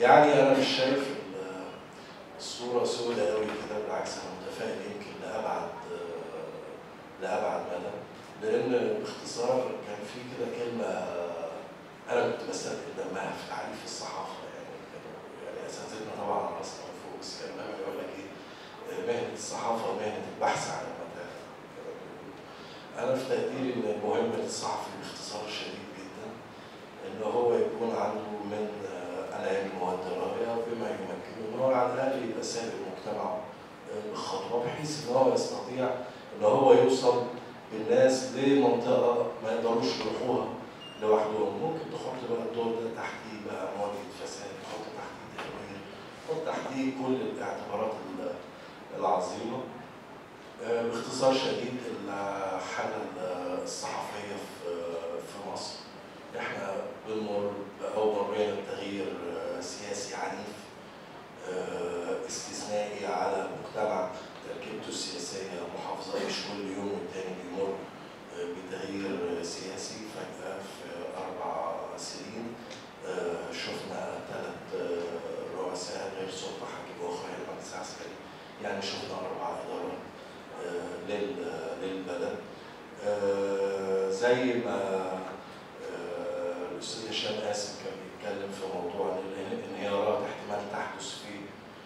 يعني انا مش شايف ال- الصوره سوداء قوي كده بالعكس انا متفائل يمكن لابعد لابعد مدى لان باختصار كان في كده كلمه انا كنت بستثقل دمها في تعريف الصحافه يعني كانوا يعني اساتذتنا طبعا على راسنا من فوق بس كان دايما يقول لك ايه مهنه الصحافه مهنه البحث عن المتاهه انا في تقديري ان مهمه الصحفي باختصار شديد جدا ان هو يكون عنده من آه، انايا المواد الرايه بما يمكنه ان هو على الاقل يبقى سابق مجتمعه آه، بخطوه بحيث ان هو يستطيع ان هو يوصل بالناس لمنطقه ما يقدروش يروحوها لوحدهم ممكن تحط بقى الدور ده تحتيه بقى مواجهه فساد تحط تحتيه تدوير تحط تحتيه كل الاعتبارات ال- العظيمه آه، باختصار شديد الحالة الصحفية في في مصر احنا بنمر أو مرينا بتغيير آه، سياسي عنيف آه، استثنائي على مجتمع تركيبته السياسية محافظة مش كل يوم والتاني بيمر آه، بتغيير سياسي فجأة في أربع سنين آه، شفنا ثلاث رؤساء غير سلطة حاكم أخرى هي المجلس العسكري يعني شفنا أربع إدارات آه، لل- للبلد آه، زي ما آه، الأستاذ هشام قاسم كان بيتكلم في موضوع إن الانهيارات احتمال تحدث في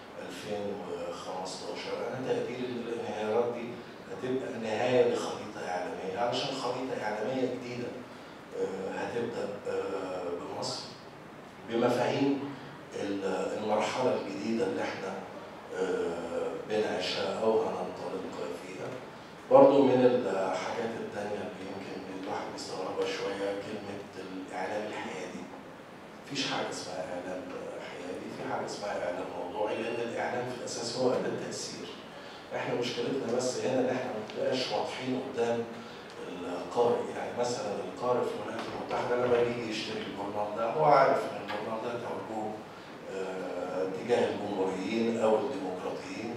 2015 أنا تقديري إن الانهيارات دي هتبقى نهاية لخريطة إعلامية علشان خريطة إعلامية جديدة آه، هتبدأ آه، بمصر بمفاهيم ال- المرحلة الجديدة اللي احنا آه، بنعيشها أو هننطلق فيها برضو من الحاجات التانية اللي يمكن الواحد بيستغربها شوية كلمة الإعلام الحيادي مفيش حاجة اسمها إعلام حيادي في حاجة اسمها إعلام موضوعي لأن الإعلام في الأساس هو أداة تأثير احنا مشكلتنا بس هنا ان احنا ما بنبقاش واضحين قدام القارئ يعني مثلا القارئ في الولايات المتحده لما بيجي يشتري الجورنال ده هو عارف ان الجورنال ده توجهه آه، تجاه الجمهوريين او الديمقراطيين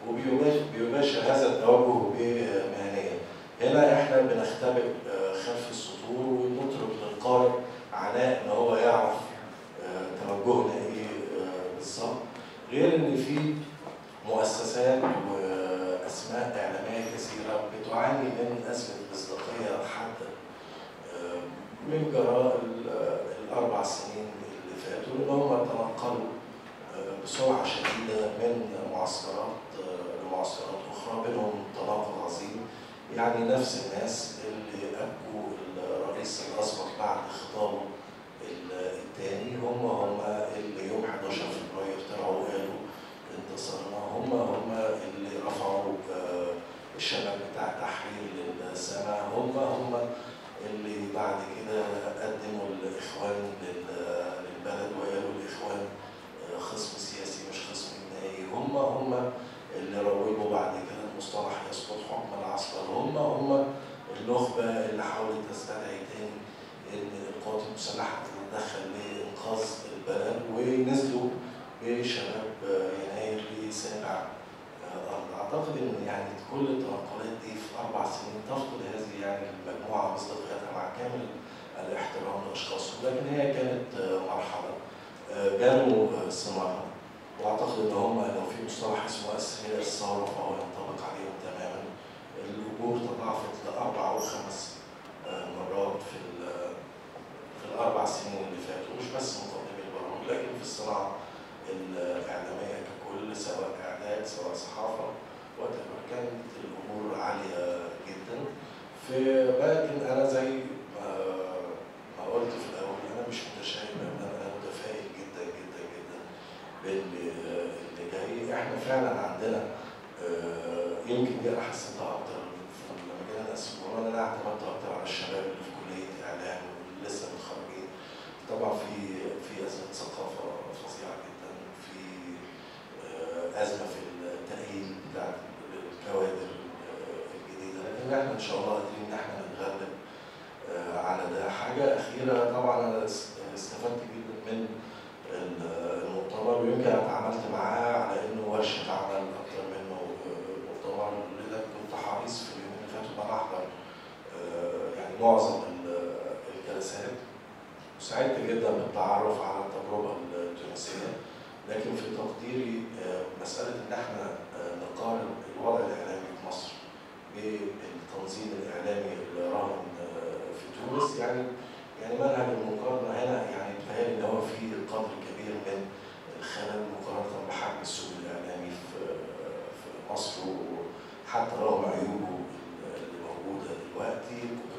وبيباشر هذا التوجه بمهنيه. هنا احنا بنختبئ آه، خلف السطور ونترك للقارئ عناء ان هو يعرف آه، توجهنا ايه آه، بالظبط غير ان في مؤسسات واسماء اعلاميه كثيره بتعاني من ازمه مصداقيه حاده آه، من جراء ال- الاربع سنين اللي فاتوا ان هم تنقلوا آه، بسرعه شديده من معسكرات آه، لمعسكرات اخرى بينهم تناقض عظيم يعني نفس الناس اللي ابكوا الرئيس الاسبق بعد خطابه ال- الثاني هم هم اللي يوم 11 فبراير طلعوا قالوا انتصرنا هم هم اللي رفعوا آه، الشباب بتاع التحرير للسماء هم هم اللي بعد كده قدموا الاخوان لل- للبلد وقالوا الاخوان آه، خصم سياسي مش خصم جنائي هم هم اللي روجوا بعد كده المصطلح يسقط حكم العسكر هم هم النخبه اللي حاولت تستدعي تاني ان القوات المسلحه تتدخل لانقاذ البلد ونزلوا بشباب آه، يناير لسابع آه، ارض اعتقد ان يعني كل التنقلات دي في اربع سنين تفقد هذه يعني المجموعه مصداقيتها مع كامل الاحترام لاشخاصهم لكن هي كانت آه، مرحله آه، بانوا آه، ثمارها واعتقد ان هم لو في مصطلح اسمه اسرياء الثوره فهو ينطبق عليهم تماما الاجور تضاعفت لاربع او خمس آه، مرات في ال- في الاربع سنين اللي فاتوا مش بس مقدمي البرامج لكن في الصناعه الاعلاميه ككل سواء اعداد سواء صحافه وتبقى كانت الامور عاليه جدا في لكن انا زي ما ما قلت في الاول انا مش متشائم انا انا متفائل جدا جدا جدا باللي اللي جاي احنا فعلا عندنا آه، يمكن دي انا حسيتها اكتر في- لما جينا نقسم القرآن انا اعتمدت اكتر على الشباب اللي في كليه اعلام واللي لسه متخرجين طبعا في في ازمه ثقافه فظيعه جدا في آه، ازمه في التاهيل بتاع الكوادر آه، الجديده لكن احنا ان شاء الله قادرين ان احنا نتغلب آه، على ده حاجه اخيره طبعا انا اس- استفدت جدا من ال- المؤتمر ويمكن انا اتعاملت معاه على انه ورشه عمل اكتر منه آه، مؤتمر لذا كنت حريص في اليومين اللي فاتوا ان انا احضر آه، يعني معظم ال- الجلسات وسعدت جدا بالتعرف على التجربه التونسيه لكن في تقديري آه، مساله ان احنا آه، نقارن الوضع الاعلامي في مصر بالتنظيم الاعلامي اللي راهن آه، في تونس يعني يعني منهج المقارنه هنا يعني بيتهيألي ان هو في قدر كبير من الخلل مقارنه بحجم السوق الاعلامي في في مصر وحتى رغم عيوبه اللي موجوده دلوقتي